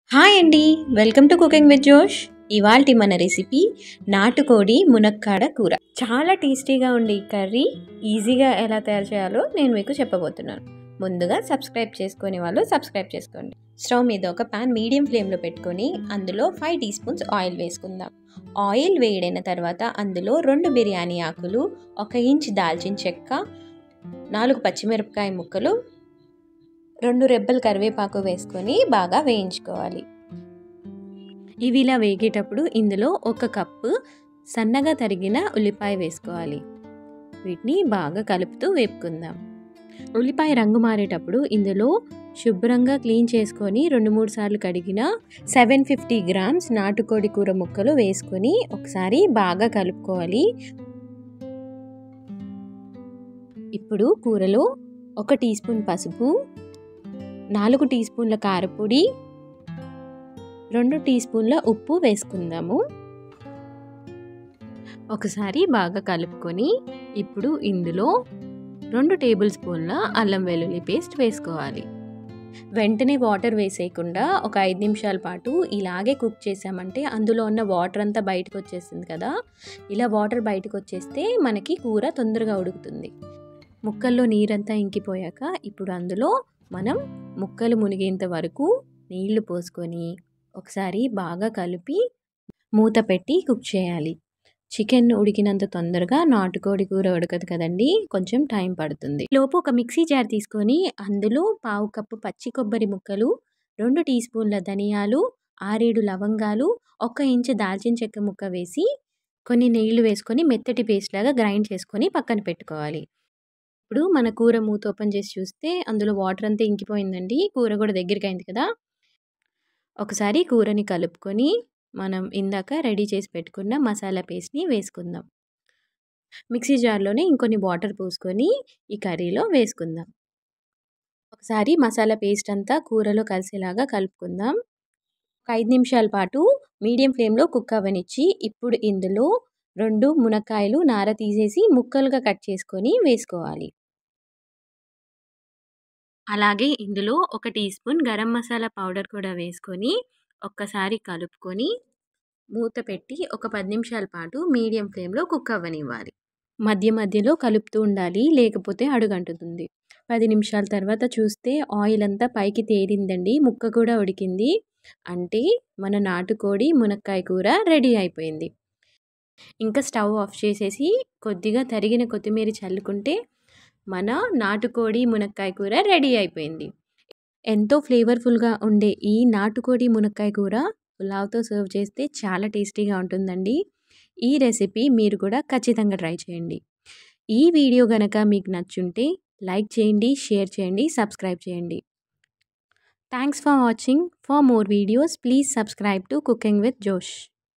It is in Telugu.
హాయ్ అండి వెల్కమ్ టు కుకింగ్ విత్ జోష్ ఇవాల్టి మన రెసిపీ నాటుకోడి మునక్కాడ కూర చాలా టేస్టీగా ఉండే ఈ కర్రీ ఈజీగా ఎలా తయారు చేయాలో నేను మీకు చెప్పబోతున్నాను ముందుగా సబ్స్క్రైబ్ చేసుకునే వాళ్ళు సబ్స్క్రైబ్ చేసుకోండి స్టవ్ మీద ఒక పాన్ మీడియం ఫ్లేమ్లో పెట్టుకొని అందులో ఫైవ్ టీ స్పూన్స్ ఆయిల్ వేసుకుందాం ఆయిల్ వేయడైన తర్వాత అందులో రెండు బిర్యానీ ఆకులు ఒక ఇంచ్ దాల్చిన చెక్క నాలుగు పచ్చిమిరపకాయ ముక్కలు రెండు రెబ్బలు కరివేపాకు వేసుకొని బాగా వేయించుకోవాలి ఇవి ఇలా వేగేటప్పుడు ఇందులో ఒక కప్పు సన్నగా తరిగిన ఉల్లిపాయ వేసుకోవాలి వీటిని బాగా కలుపుతూ వేపుకుందాం ఉల్లిపాయ రంగు మారేటప్పుడు ఇందులో శుభ్రంగా క్లీన్ చేసుకొని రెండు మూడు సార్లు కడిగిన సెవెన్ ఫిఫ్టీ గ్రామ్స్ నాటుకోడి కూర ముక్కలు వేసుకొని ఒకసారి బాగా కలుపుకోవాలి ఇప్పుడు కూరలో ఒక టీ స్పూన్ పసుపు నాలుగు టీ స్పూన్ల కారపొడి రెండు టీ స్పూన్ల ఉప్పు వేసుకుందాము ఒకసారి బాగా కలుపుకొని ఇప్పుడు ఇందులో రెండు టేబుల్ స్పూన్ల అల్లం వెల్లుల్లి పేస్ట్ వేసుకోవాలి వెంటనే వాటర్ వేసేయకుండా ఒక ఐదు నిమిషాల పాటు ఇలాగే కుక్ చేసామంటే అందులో ఉన్న వాటర్ అంతా బయటకు వచ్చేస్తుంది కదా ఇలా వాటర్ బయటకు వచ్చేస్తే మనకి కూర తొందరగా ఉడుకుతుంది ముక్కల్లో నీరంతా ఇంకిపోయాక ఇప్పుడు అందులో మనం ముక్కలు మునిగేంత వరకు నీళ్లు పోసుకొని ఒకసారి బాగా కలిపి మూత పెట్టి కుక్ చేయాలి చికెన్ ఉడికినంత తొందరగా నాటుకోడి కూర ఉడకదు కదండి కొంచెం టైం పడుతుంది లోపు ఒక మిక్సీ జార్ తీసుకొని అందులో పావు కప్పు పచ్చి కొబ్బరి ముక్కలు రెండు టీ స్పూన్ల ధనియాలు ఆరేడు లవంగాలు ఒక ఇంచు దాల్చిన చెక్క ముక్క వేసి కొన్ని నీళ్లు వేసుకొని మెత్తటి పేస్ట్ లాగా గ్రైండ్ చేసుకొని పక్కన పెట్టుకోవాలి ఇప్పుడు మన కూర మూత ఓపెన్ చేసి చూస్తే అందులో వాటర్ అంతా ఇంకిపోయిందండి కూర కూడా దగ్గరికి అయింది కదా ఒకసారి కూరని కలుపుకొని మనం ఇందాక రెడీ చేసి పెట్టుకున్న మసాలా పేస్ట్ని వేసుకుందాం మిక్సీ జార్లోనే ఇంకొన్ని వాటర్ పోసుకొని ఈ కర్రీలో వేసుకుందాం ఒకసారి మసాలా పేస్ట్ అంతా కూరలో కలిసేలాగా కలుపుకుందాం ఒక ఐదు నిమిషాల పాటు మీడియం ఫ్లేమ్లో కుక్ అవ్వనిచ్చి ఇప్పుడు ఇందులో రెండు మునక్కాయలు నార తీసేసి ముక్కలుగా కట్ చేసుకొని వేసుకోవాలి అలాగే ఇందులో ఒక tea spoon garam masala powder కూడా వేసుకొని ఒక్కసారి కలుపుకొని మూత పెట్టి ఒక పది నిమిషాల పాటు మీడియం ఫ్లేమ్లో కుక్ అవ్వనివ్వాలి మధ్య మధ్యలో కలుపుతూ ఉండాలి లేకపోతే అడుగంటుతుంది పది నిమిషాల తర్వాత చూస్తే ఆయిల్ అంతా పైకి తేరిందండి ముక్క కూడా ఉడికింది అంటే మన నాటుకోడి మునక్కాయ కూర రెడీ అయిపోయింది ఇంకా స్టవ్ ఆఫ్ చేసేసి కొద్దిగా తరిగిన కొత్తిమీర చల్లుకుంటే మన నాటుకోడి మునక్కాయ కూర రెడీ అయిపోయింది ఎంతో ఫ్లేవర్ఫుల్గా ఉండే ఈ నాటుకోడి మునక్కాయ కూర పులావ్తో సర్వ్ చేస్తే చాలా టేస్టీగా ఉంటుందండి ఈ రెసిపీ మీరు కూడా ఖచ్చితంగా ట్రై చేయండి ఈ వీడియో కనుక మీకు నచ్చుంటే లైక్ చేయండి షేర్ చేయండి సబ్స్క్రైబ్ చేయండి thanks for watching for more videos please subscribe to cooking with జోష్